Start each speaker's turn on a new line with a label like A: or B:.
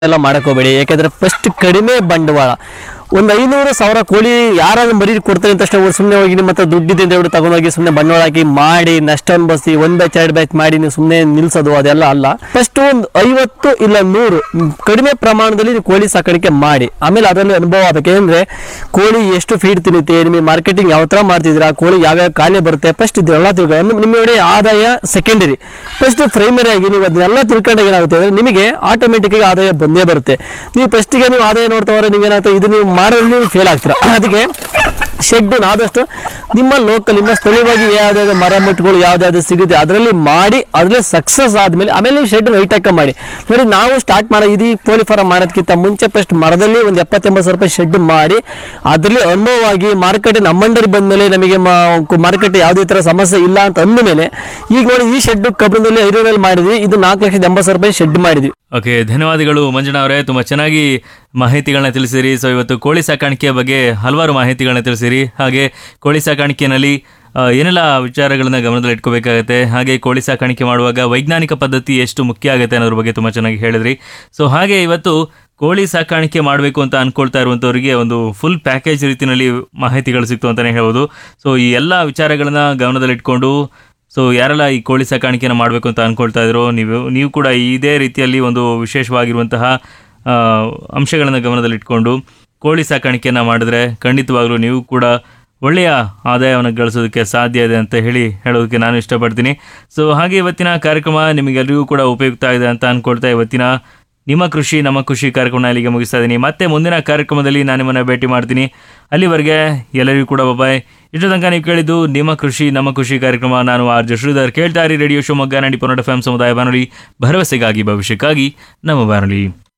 A: ಎಲ್ಲ ಮಾಡಕ್ ಹೋಗ್ಬೇಡಿ ಯಾಕಂದ್ರೆ ಫಸ್ಟ್ ಕಡಿಮೆ ಬಂಡವಾಳ ಒಂದು ಐನೂರು ಸಾವಿರ ಕೋಳಿ ಯಾರಾದ್ರೂ ಮರಿ ಕೊಡ್ತಾರೆ ಅಂತ ಅಷ್ಟೇ ಸುಮ್ಮನೆ ಹೋಗಿ ನಿಮ್ಮ ಹತ್ರ ದುಡ್ಡಿದೆ ಅಂತ ಹೇಳಿ ತಗೊಂಡೋಗಿ ಸುಮ್ಮನೆ ಬಂಡವಾಳ ಹಾಕಿ ಮಾಡಿ ನಷ್ಟ ಅನ್ಬಸಿ ಒಂದ್ ಬ್ಯಾಚ್ ಎರಡು ಬ್ಯಾಚ್ ಮಾಡಿ ನೀವು ಸುಮ್ಮನೆ ನಿಲ್ಸೋದು ಅದೆಲ್ಲ ಅಲ್ಲ ಫಸ್ಟ್ ಒಂದು ಐವತ್ತು ಇಲ್ಲ ನೂರು ಮ್, ಕಡಿಮೆ ಪ್ರಮಾಣದಲ್ಲಿ ನೀವು ಕೋಳಿ ಸಾಕಾಣಿಕೆ ಮಾಡಿ ಆಮೇಲೆ ಅದರಲ್ಲಿ ಅನುಭವ ಆಗ್ಬೇಕು ಏನಂದ್ರೆ ಕೋಳಿ ಎಷ್ಟು ಫೀಡ್ ತಿನ್ನುತ್ತೆ ನಿಮಗೆ ಮಾರ್ಕೆಟಿಂಗ್ ಯಾವ ತರ ಮಾಡ್ತಿದ್ದೀರಾ ಕೋಳಿ ಯಾವ್ಯಾವ ಕಾಯಿಲೆ ಬರುತ್ತೆ ಫಸ್ಟ್ ಇದೆಲ್ಲ ತಿಳ್ಕೊಂಡು ನಿಮ್ಮ ನಿಮ್ಮ ಆದಾಯ ಸೆಕೆಂಡರಿ ಫಸ್ಟ್ ಪ್ರೈಮರಿ ಆಗಿ ನೀವು ಅದನ್ನೆಲ್ಲ ತಿಳ್ಕೊಂಡಾಗ ಏನಾಗುತ್ತೆ ಅಂದ್ರೆ ನಿಮಗೆ ಆಟೋಮೆಟಿಕ್ ಆಗಿ ಆದಾಯ ಬಂದೇ ಬರುತ್ತೆ ನೀವು ಫಸ್ಟಿಗೆ ನೀವು ಆದಾಯ ನೋಡ್ತಾ ಹೋದ್ರೆ ನೀವೇನಾಗ್ತದೆ ಇದು ನೀವು ಮಾಡೋದ್ರಲ್ಲಿ ನೀವು ಫೇಲ್ ಆಗ್ತೀರಾ ಅದಕ್ಕೆ ಶೆಡ್ ಆದಷ್ಟು ನಿಮ್ಮ ಲೋಕಲ್ ನಿಮ್ಮ ಸ್ಥಳೀಯವಾಗಿ ಯಾವ್ದಾದ್ರು ಮರ ಮುಟ್ಟುಗಳು ಯಾವ್ದಾದ್ರು ಸಿಗುತ್ತೆ ಅದರಲ್ಲಿ ಮಾಡಿ ಅದರಲ್ಲಿ ಸಕ್ಸಸ್ ಆದ್ಮೇಲೆ ಆಮೇಲೆ ನೀವು ಶೆಡ್ ವೈಟ್ ಹಾಕ ಮಾಡಿ ನೋಡಿ ನಾವು ಸ್ಟಾರ್ಟ್ ಮಾಡೋ ಇದು ಕೋಳಿ ಫಾರಂ ಮಾಡೋದಕ್ಕಿಂತ ಮುಂಚೆ ಫಸ್ಟ್ ಮರದಲ್ಲಿ ಒಂದು ಎಪ್ಪತ್ತೆಂಬತ್ತು ಸಾವಿರ ರೂಪಾಯಿ ಶೆಡ್ ಮಾಡಿ ಅದರಲ್ಲಿ ಅನುಭವವಾಗಿ ಮಾರುಕಟ್ಟೆ ನಮ್ಮಂಡರಿ ಬಂದ್ಮೇಲೆ ನಮಗೆ ಮಾರುಕಟ್ಟೆ ಯಾವುದೇ ತರ ಸಮಸ್ಯೆ ಇಲ್ಲ ಅಂತ ಅಂದಮೇಲೆ ಈಗ ನೋಡಿ ಈ ಶೆಡ್ ಕಬ್ಬಣದಲ್ಲಿ ಐನೂರಲ್ಲಿ ಮಾಡಿದ್ವಿ ಇದು ನಾಲ್ಕು ಲಕ್ಷದ ಎಂಬತ್ತು ಸಾವಿರ ರೂಪಾಯಿ ಶೆಡ್ ಮಾಡಿದ್ವಿ
B: ಓಕೆ ಧನ್ಯವಾದಗಳು ಮಂಜುನಾ ಅವರೇ ತುಂಬ ಚೆನ್ನಾಗಿ ಮಾಹಿತಿಗಳನ್ನ ತಿಳಿಸಿರಿ ಸೊ ಇವತ್ತು ಕೋಳಿ ಸಾಕಾಣಿಕೆಯ ಬಗ್ಗೆ ಹಲವಾರು ಮಾಹಿತಿಗಳನ್ನ ತಿಳಿಸಿರಿ ಹಾಗೆ ಕೋಳಿ ಸಾಕಾಣಿಕೆಯಲ್ಲಿ ಆ, ಏನೆಲ್ಲ ವಿಚಾರಗಳನ್ನ ಗಮನದಲ್ಲಿ ಇಟ್ಕೋಬೇಕಾಗತ್ತೆ ಹಾಗೆ ಕೋಳಿ ಸಾಕಾಣಿಕೆ ಮಾಡುವಾಗ ವೈಜ್ಞಾನಿಕ ಪದ್ಧತಿ ಎಷ್ಟು ಮುಖ್ಯ ಆಗುತ್ತೆ ಅನ್ನೋದ್ರ ಬಗ್ಗೆ ತುಂಬ ಚೆನ್ನಾಗಿ ಹೇಳಿದ್ರಿ ಸೊ ಹಾಗೆ ಇವತ್ತು ಕೋಳಿ ಸಾಕಾಣಿಕೆ ಮಾಡಬೇಕು ಅಂತ ಅನ್ಕೊಳ್ತಾ ಇರುವಂಥವ್ರಿಗೆ ಒಂದು ಫುಲ್ ಪ್ಯಾಕೇಜ್ ರೀತಿಯಲ್ಲಿ ಮಾಹಿತಿಗಳು ಸಿಕ್ತು ಅಂತಲೇ ಹೇಳ್ಬೋದು ಸೊ ಈ ಎಲ್ಲ ವಿಚಾರಗಳನ್ನ ಗಮನದಲ್ಲಿಟ್ಕೊಂಡು ಸೊ ಯಾರೆಲ್ಲ ಈ ಕೋಳಿ ಸಾಕಾಣಿಕೆನ ಮಾಡಬೇಕು ಅಂತ ಅನ್ಕೊಳ್ತಾ ಇದ್ರು ನೀವು ನೀವು ಕೂಡ ಇದೇ ರೀತಿಯಲ್ಲಿ ಒಂದು ವಿಶೇಷವಾಗಿರುವಂತಹ ಆ, ಅಂಶಗಳನ್ನು ಗಮನದಲ್ಲಿಟ್ಕೊಂಡು ಕೋಳಿ ಸಾಕಾಣಿಕೆಯನ್ನು ಮಾಡಿದ್ರೆ ಖಂಡಿತವಾಗ್ಲೂ ನೀವು ಕೂಡ ಒಳ್ಳೆಯ ಆದಾಯವನ್ನು ಗಳಿಸೋದಕ್ಕೆ ಸಾಧ್ಯ ಇದೆ ಅಂತ ಹೇಳಿ ಹೇಳೋದಕ್ಕೆ ನಾನು ಇಷ್ಟಪಡ್ತೀನಿ ಸೊ ಹಾಗೆ ಇವತ್ತಿನ ಕಾರ್ಯಕ್ರಮ ನಿಮಗೆಲ್ಲರಿಗೂ ಕೂಡ ಉಪಯುಕ್ತ ಆಗಿದೆ ಅಂತ ಅನ್ಕೊಳ್ತಾ ಇವತ್ತಿನ ನಿಮ್ಮ ಕೃಷಿ ನಮ್ಮ ಖುಷಿ ಕಾರ್ಯಕ್ರಮ ಇಲ್ಲಿಗೆ ಮುಗಿಸ್ತಾ ಇದ್ದೀನಿ ಮತ್ತೆ ಮುಂದಿನ ಕಾರ್ಯಕ್ರಮದಲ್ಲಿ ನಾನು ನಿಮ್ಮನ್ನು ಭೇಟಿ ಮಾಡ್ತೀನಿ ಅಲ್ಲಿವರೆಗೆ ಎಲ್ಲರಿಗೂ ಕೂಡ ಬಾಯ್ ಇಷ್ಟು ತನಕ ನೀವು ಕೇಳಿದ್ದು ನಿಮ್ಮ ಕೃಷಿ ನಮ್ಮ ಖುಷಿ ಕಾರ್ಯಕ್ರಮ ನಾನು ಆರ್ ಜೆ ಶ್ರೀಧರ್ ಕೇಳ್ತಾ ಇರಿ ರೇಡಿಯೋ ಶಿವಮೊಗ್ಗ ನಾಡಿ ಪೊನ್ನಡ ಎಫ್ ಸಮುದಾಯ ಬಾನುಲಿ ಭರವಸೆಗಾಗಿ ಭವಿಷ್ಯಕ್ಕಾಗಿ ನಮ್ಮ ಬಾನುಲಿ